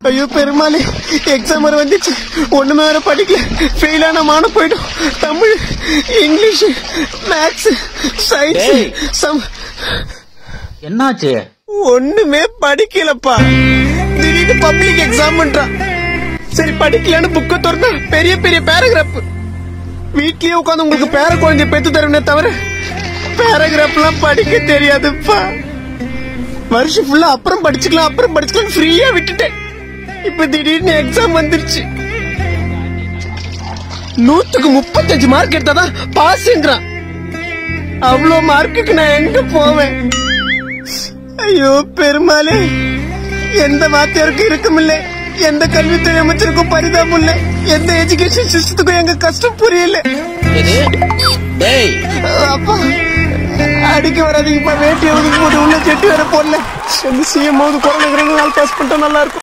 ஐயோ பெருமாளே எக்ஸாம் வர வந்துச்சு ஒண்ணுமே வேற படிக்கல ஃபெயில் ஆன மானம் போயிடும் தமிழ் இங்கிலீஷ் மேத்ஸ் சயின்ஸ் டேய். சம் என்னாச்சு ஒண்ணுமே படிக்கலப்பா திடீர்னு பப்ளிக் எக்ஸாம் பண்றான் சரி படிக்கலன்னு புக்க திறந்தா பெரிய பெரிய பேராகிராஃப் வீட்லயே உட்காந்து உங்களுக்கு பேர குழந்தைய பெத்து தருவனே தவிர பேராகிராஃப் எல்லாம் படிக்க தெரியாதுப்பா வருஷம் ஃபுல்லா அப்புறம் படிச்சுக்கலாம் அப்புறம் படிச்சுக்கலாம் ஃப்ரீயா விட்டுட்டேன் இப்ப திடீர்னு எக்ஸாம் வந்துருச்சு நூத்துக்கு முப்பத்தஞ்சு மார்க் எடுத்தாதான் பாஸ்ங்கிறான் அவ்வளவு மார்க்குக்கு நான் எங்க போவேன் ஐயோ பெருமாளே எந்த வாத்தியாருக்கும் இருக்குமில்ல எந்த கல்வித்துறை அமைச்சருக்கும் பரிதாபம் இல்ல எந்த எஜுகேஷன் சிஸ்டத்துக்கும் எங்க கஷ்டம் புரியல எது டேய் அப்பா அடிக்க வராதீங்கப்பா வேட்டி ஒதுக்கு போட்டு உள்ள செட்டி வர போடல சிஎம் கொரோனா நாள் பாஸ் பண்ணிட்டா நல்லா இருக்கும்